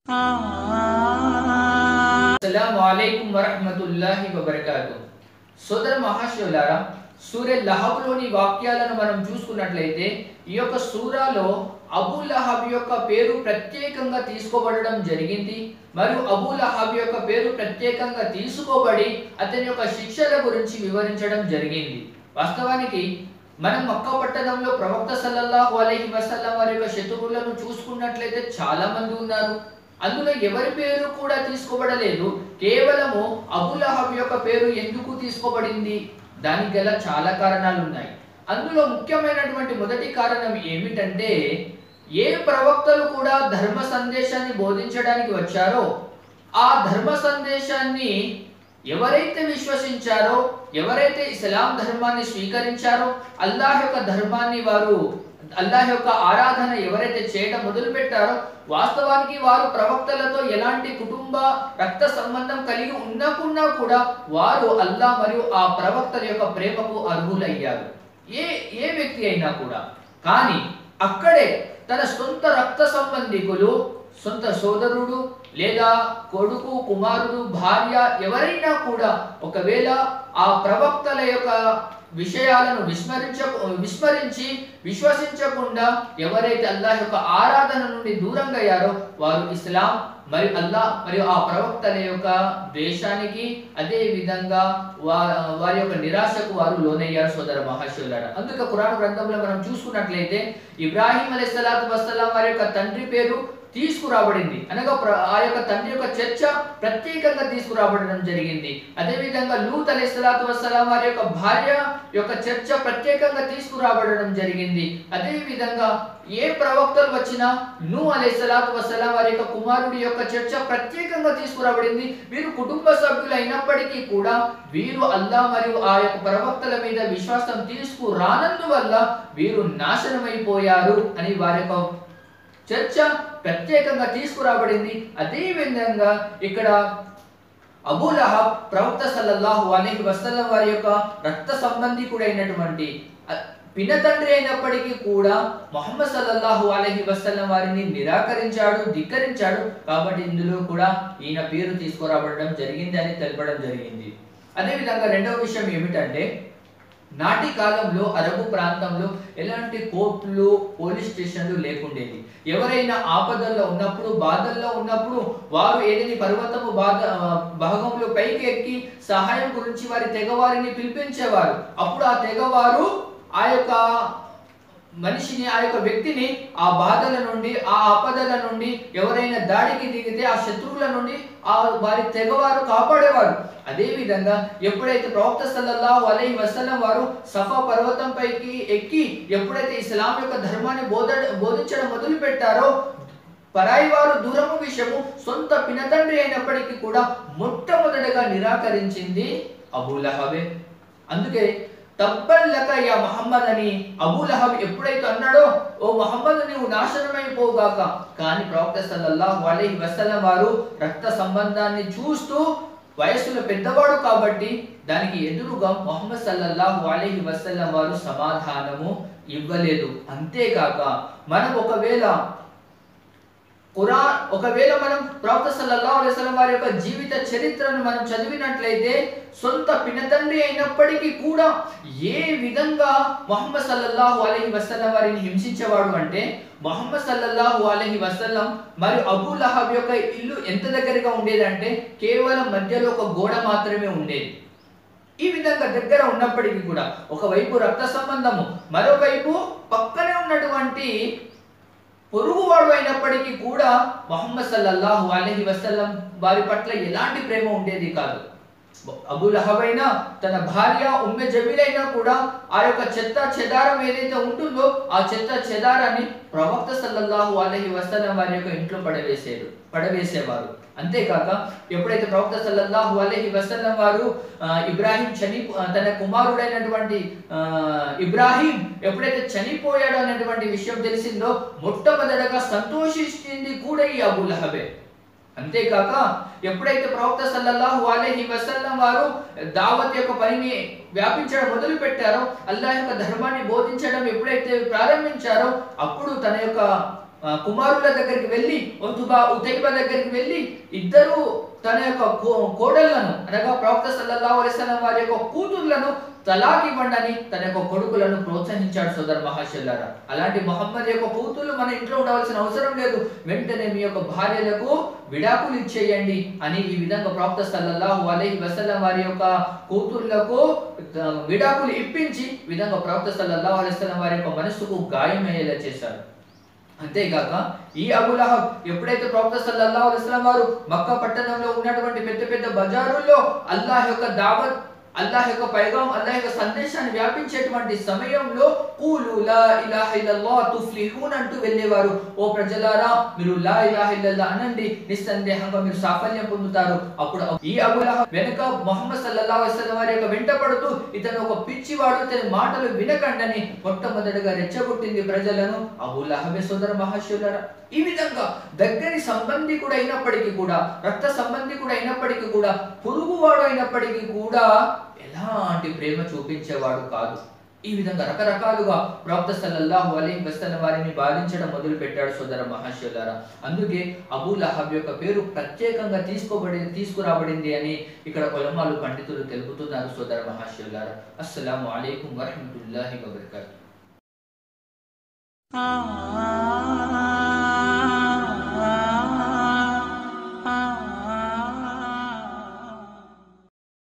అస్సలాము అలైకుం వరహ్మతుల్లాహి వబరకాతు సోదర మహాశివులారా సూర్య లహబ్లోని వాక్యాలను మనం చూసుకున్నట్లయితే ఈ యొక్క సూరాలో అబూ లహబ్ యొక్క పేరు ప్రత్యేకంగా తీసుకోబడడం జరిగింది మరియు అబూ లహబ్ యొక్క పేరు ప్రత్యేకంగా తీసుకోబడి అతని యొక్క శిక్షల గురించి వివరించడం జరిగింది వాస్తవానికి మనం మక్కా పట్టణంలో ప్రవక్త సల్లల్లాహు అలైహి వసల్లం వారి యొక్క శత్రువులను చూసుకున్నట్లయితే చాలా మంది ఉన్నారు అందులో ఎవరి పేరు కూడా తీసుకోబడలేదు కేవలము అబులహబ్ యొక్క పేరు ఎందుకు తీసుకోబడింది దానికి గల చాలా కారణాలు ఉన్నాయి అందులో ముఖ్యమైనటువంటి మొదటి కారణం ఏమిటంటే ఏ ప్రవక్తలు కూడా ధర్మ సందేశాన్ని బోధించడానికి వచ్చారో ఆ ధర్మ సందేశాన్ని ఎవరైతే విశ్వసించారో ఎవరైతే ఇస్లాం ధర్మాన్ని స్వీకరించారో అల్లాహ్ యొక్క ధర్మాన్ని వారు అల్లాహ్ యొక్క ఆరాధన ఎవరైతే చేయడం మొదలు పెట్టారో వాస్తవానికి వారు ప్రవక్తలతో ఎలాంటి కుటుంబ రక్త సంబంధం కలిగి ఉన్నకున్నా కూడా వారు అల్లా మరియు ఆ ప్రవక్తల యొక్క ప్రేమకు అర్హులయ్యారు ఏ ఏ వ్యక్తి అయినా కూడా కానీ అక్కడే తన సొంత రక్త సంబంధికులు సొంత సోదరుడు లేదా కొడుకు కుమారుడు భార్య ఎవరైనా కూడా ఒకవేళ ఆ ప్రవక్తల యొక్క విషయాలను విస్మరించ విస్మరించి విశ్వసించకుండా ఎవరైతే అల్లాహ్ యొక్క ఆరాధన నుండి దూరంగా అయ్యారో వారు ఇస్లాం మరియు అల్లాహ్ మరియు ఆ ప్రవక్తల యొక్క ద్వేషానికి అదే విధంగా వా- వారి యొక్క నిరాశకు వారు లోనయ్యారు సోదర మహాశివులారా అందుకే ఖురాన్ గ్రంథంలో మనం చూసుకున్నట్లయితే ఇబ్రాహీం అలైహిస్సలాతు వస్సలాం వారి యొక్క తండ్రి పేరు తీసుకురాబడింది అనగా ప్ర- ఆ యొక్క తండ్రి యొక్క చర్చ ప్రత్యేకంగా తీసుకురాబడడం జరిగింది అదే విధంగా లూత్ అలైహిస్సలాతు వస్సలాం వారి యొక్క భార్య యొక్క చర్చ ప్రత్యేకంగా తీసుకురాబడడం జరిగింది అదే విధంగా ఏ ప్రవక్తలు వచ్చినా నూ అలైహిస్సలాతు వస్సలాం వారి యొక్క కుమారుడి యొక్క చర్చ ప్రత్యేకంగా తీసుకురాబడింది వీరు కుటుంబ సభ్యులు అయినప్పటికీ కూడా వీరు అల్లా మరియు ఆ యొక్క ప్రవక్తల మీద విశ్వాసం తీసుకురానందువల్ల వీరు నాశనమైపోయారు అని వారి యొక్క చర్చ ప్రత్యేకంగా తీసుకురాబడింది అదే విధంగా ఇక్కడ అబూ లహబ్ ప్రవక్త సల్లల్లాహు అలైహి వసల్లం వారి యొక్క రక్త సంబంధికుడైనటువంటి అ- పినతండ్రి అయినప్పటికీ కూడా మొహమ్మద్ సల్లల్లాహు అలైహి వసల్లం వారిని నిరాకరించాడు ధిక్కరించాడు కాబట్టి ఇందులో కూడా ఈయన పేరు తీసుకురాబడడం జరిగింది అని తెలపడం జరిగింది అదే విధంగా రెండవ విషయం ఏమిటంటే నాటి కాలంలో అరబు ప్రాంతంలో ఎలాంటి కోర్టులు పోలీస్ స్టేషన్లు లేకుండేది ఎవరైనా ఆపదల్లో ఉన్నప్పుడు బాధల్లో ఉన్నప్పుడు వారు ఏదైనా పర్వతము బాధ ఆ, భాగంలో పైకి ఎక్కి సహాయం గురించి వారి తెగవారిని పిలిపించేవారు అప్పుడు ఆ తెగవారు ఆ యొక్క మనిషిని ఆ యొక్క వ్యక్తిని ఆ బాధల నుండి ఆ ఆపదల నుండి ఎవరైనా దాడికి దిగితే ఆ శత్రువుల నుండి ఆ వారి తెగవారు కాపాడేవారు అదే విధంగా ఎప్పుడైతే ప్రవక్త సల్లల్లాహు అలైహి వసల్లం వారు సఫా పర్వతం పైకి ఎక్కి ఎప్పుడైతే ఇస్లాం యొక్క ధర్మాన్ని బోధ బోధించడం మొదలు పెట్టారో పరాయి వారు దూరము విషయము సొంత పినతండ్రి అయినప్పటికీ కూడా మొట్టమొదటగా నిరాకరించింది అబూలహబే అందుకే తబ్బల్లక యా మహమ్మద్ అని అబూలహబ్ ఎప్పుడైతే అన్నాడో ఓ మహమ్మద్ నీవు నాశనమైపోగాక కానీ ప్రవక్త సల్లల్లాహు అలైహి వసల్లం వారు రక్త సంబంధాన్ని చూస్తూ వయస్సులో పెద్దవాడు కాబట్టి దానికి ఎదురుగా మొహమ్మద్ సల్లల్లాహు అలైహి వసల్లం వారు సమాధానము ఇవ్వలేదు అంతేకాక మనం ఒకవేళ ఖురాన్ ఒకవేళ మనం ప్రవక్త సల్లల్లాహు అలైహి వసల్లం వారి యొక్క జీవిత చరిత్రను మనం చదివినట్లయితే సొంత పినతండ్రి అయినప్పటికీ కూడా ఏ విధంగా మొహమ్మద్ సల్లల్లాహు అలైహి వసల్లం వారిని హింసించేవాడు అంటే మొహమ్మద్ సల్లల్లాహు అలైహి వసల్లం మరియు అబూ లహబ్ యొక్క ఇల్లు ఎంత దగ్గరగా ఉండేదంటే కేవలం మధ్యలో ఒక గోడ మాత్రమే ఉండేది ఈ విధంగా దగ్గర ఉన్నప్పటికీ కూడా ఒకవైపు రక్త సంబంధము మరోవైపు పక్కనే ఉన్నటువంటి పొరుగువాడు అయినప్పటికీ కూడా మొహమ్మద్ సల్లల్లాహు అలైహి వసల్లం వారి పట్ల ఎలాంటి ప్రేమ ఉండేది కాదు అబూ లహబ్ అయినా తన భార్య ఉమ్మె జమీల్ అయినా కూడా ఆ యొక్క చెత్త చెదారం ఏదైతే ఉంటుందో ఆ చెత్త చెదారాన్ని ప్రవక్త సల్లల్లాహు అలైహి వసల్లం వారి యొక్క ఇంట్లో పడవేసేరు పడవేసేవారు అంతేకాక ఎప్పుడైతే ప్రవక్త సల్లల్లాహు అలైహి వసల్లం వారు ఆ, ఇబ్రాహీం చని ఆ, తన కుమారుడైనటువంటి ఆ, ఇబ్రాహీం ఎప్పుడైతే చనిపోయాడో అనేటువంటి విషయం తెలిసిందో మొట్టమొదటగా సంతోషించింది కూడా ఈ అబూ లహబే అంతేకాక ఎప్పుడైతే ప్రవక్త సల్లల్లాహు అలైహి వసల్లం వారు దావత్ యొక్క పనిని వ్యాపించడం మొదలు పెట్టారో అల్లాహ్ యొక్క ధర్మాన్ని బోధించడం ఎప్పుడైతే ప్రారంభించారో అప్పుడు తన యొక్క ఆ, కుమారుల దగ్గరికి వెళ్ళి ఒతుబా ఉతైబ దగ్గరికి వెళ్ళి ఇద్దరు తన యొక్క కో- కోడళ్లను అనగా ప్రవక్త సల్లల్లాహు అలైహి వసల్లం వారి యొక్క కూతుర్లను తలాక్ ఇవ్వండి తన యొక్క కొడుకులను ప్రోత్సహించాడు సోదర్ మహాశల్లారా అలాంటి మొహమ్మద్ యొక్క కూతుర్లు మన ఇంట్లో ఉండవలసిన అవసరం లేదు వెంటనే మీ యొక్క భార్యలకు విడాకులు ఇచ్చేయండి అని ఈ విధంగా ప్రవక్త సల్లల్లాహు అలైహి వసల్లం వారి యొక్క కూతుర్లకు ఆ, విడాకులు ఇప్పించి ఈ విధంగా ప్రవక్త సల్లల్లాహు అలైహి వసల్లం వారి యొక్క మనస్సుకు గాయమయ్యేలా చేశారు అంతేకాక ఈ అబులహబ్ ఎప్పుడైతే ప్రవక్త సల్లల్లాహు అలైహి వసల్లం వారు మక్కా పట్టణంలో ఉన్నటువంటి పెద్ద పెద్ద బజారుల్లో అల్లాహ్ యొక్క దావత్ అల్లాహ్ యొక్క పైగాం అల్లాహ్ యొక్క సందేశాన్ని వ్యాపించేటువంటి సమయంలో కూలు లా ఇలాహ ఇల్లల్లాహ్ తుఫ్లిహూన్ అంటూ వెళ్ళేవారు ఓ ప్రజలారా మీరు లా ఇలాహ ఇల్లల్లాహ్ అనండి నిస్సందేహంగా మీరు సాఫల్యం పొందుతారు అప్పుడు ఈ అబులహబ్ వెనుక మొహమ్మద్ సల్లల్లాహు అలైహి వసల్లం వారి యొక్క వెంట పడుతూ ఇతను ఒక పిచ్చివాడు ఇతని మాటలు వినకండని మొట్టమొదటిగా రెచ్చగొట్టింది ప్రజలను అబులహబే సోదర మహాశివులారా ఈ విధంగా దగ్గరి సంబంధికుడు అయినప్పటికీ కూడా రక్త సంబంధికుడు అయినప్పటికీ కూడా పొరుగువాడు అయినప్పటికీ కూడా ఎలాంటి ప్రేమ చూపించేవాడు కాదు ఈ విధంగా రకరకాలుగా ప్రవక్త సల్లల్లాహు అలైహి వసల్లం వారిని బాధించడం మొదలు పెట్టాడు సోదర మహాశివులారా అందుకే అబూ లహబ్ యొక్క పేరు ప్రత్యేకంగా తీసుకోబడి తీసుకురాబడింది అని ఇక్కడ ఉలమాలు పండితులు తెలుపుతున్నారు సోదర మహాశివులారా అస్సలాము అలైకుం వరహమతుల్లాహి వబర్కాతు ఆ